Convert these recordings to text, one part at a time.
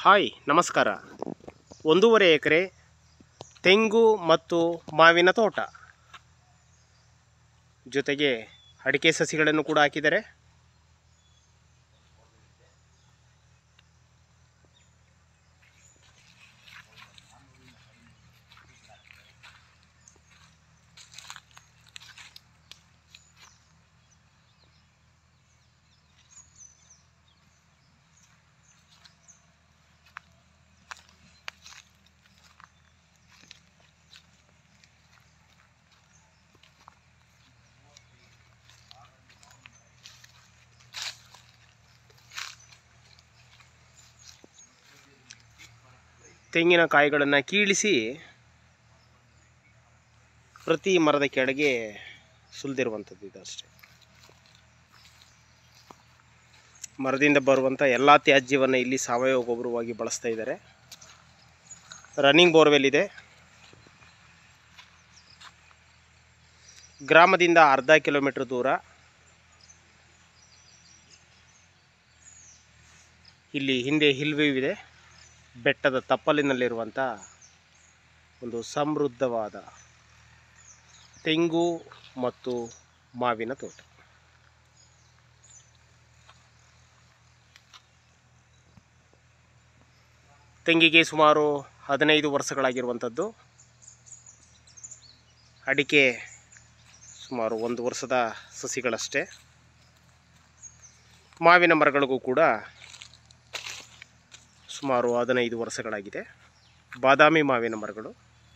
hi ನಮಸ್ಕಾರ ಒಂದೂವರೆ ಎಕರೆ ತೆಂಗು ಮತ್ತು ಮಾವಿನ ತೋಟ ಜೊತೆಗೆ ಅಡಿಕೆ ಸಸಿಗಳನ್ನು ಕೂಡ ಹಾಕಿದ್ದಾರೆ ತೆಂಗಿನಕಾಯಿಗಳನ್ನು ಕೀಳಿಸಿ ಪ್ರತಿ ಮರದ ಕೆಳಗೆ ಸುಲಿದಿರುವಂಥದ್ದು ಇದು ಅಷ್ಟೇ ಮರದಿಂದ ಬರುವಂಥ ಎಲ್ಲ ತ್ಯಾಜ್ಯವನ್ನು ಇಲ್ಲಿ ಸಾವಯವ ಗೊಬ್ಬರವಾಗಿ ಬಳಸ್ತಾ ಇದ್ದಾರೆ ರನ್ನಿಂಗ್ ಬೋರ್ವೆಲ್ ಇದೆ ಗ್ರಾಮದಿಂದ ಅರ್ಧ ಕಿಲೋಮೀಟ್ರ್ ದೂರ ಇಲ್ಲಿ ಹಿಂದೆ ಹಿಲ್ ವ್ಯೂ ಇದೆ ಬೆಟ್ಟದ ತಪ್ಪಲಿನಲ್ಲಿರುವಂಥ ಒಂದು ಸಮೃದ್ಧವಾದ ತೆಂಗು ಮತ್ತು ಮಾವಿನ ತೋಟ ತೆಂಗಿಗೆ ಸುಮಾರು ಹದಿನೈದು ವರ್ಷಗಳಾಗಿರುವಂಥದ್ದು ಅಡಿಕೆ ಸುಮಾರು ಒಂದು ವರ್ಷದ ಸಸಿಗಳಷ್ಟೇ ಮಾವಿನ ಮರಗಳಿಗೂ ಕೂಡ ಸುಮಾರು ಹದಿನೈದು ವರ್ಷಗಳಾಗಿದೆ ಬಾದಾಮಿ ಮಾವಿನ ಮರಗಳು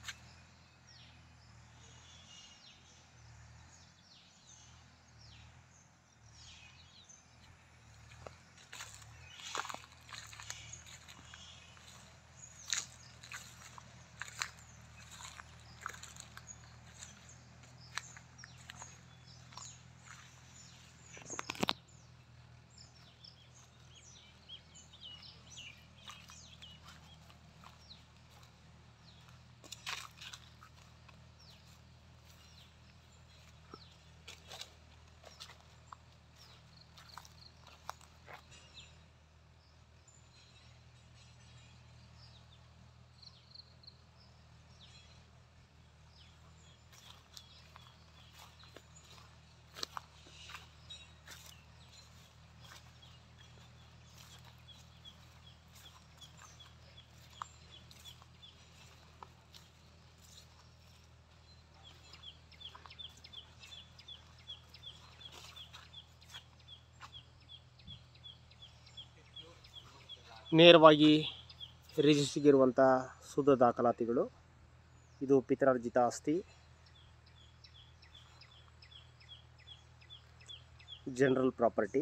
ನೇರವಾಗಿ ರಿಜಿಸ್ಟ್ರಿಗಿರುವಂಥ ಶುದ್ಧ ದಾಖಲಾತಿಗಳು ಇದು ಪಿತರಾರ್ಜಿತ ಆಸ್ತಿ ಜನರಲ್ ಪ್ರಾಪರ್ಟಿ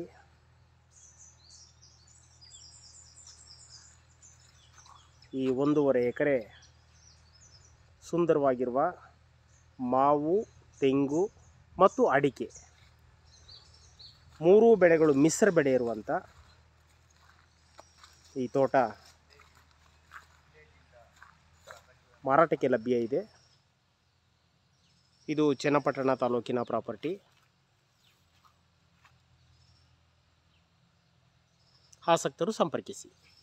ಈ ಒಂದೂವರೆ ಎಕರೆ ಸುಂದರವಾಗಿರುವ ಮಾವು ತೆಂಗು ಮತ್ತು ಅಡಿಕೆ ಮೂರೂ ಬೆಳೆಗಳು ಮಿಶ್ರ ಬೆಳೆ ಇರುವಂಥ ಈ ತೋಟ ಮಾರಾಟಕ್ಕೆ ಲಭ್ಯ ಇದೆ ಇದು ಚನ್ನಪಟ್ಟಣ ತಾಲೂಕಿನ ಪ್ರಾಪರ್ಟಿ ಆಸಕ್ತರು ಸಂಪರ್ಕಿಸಿ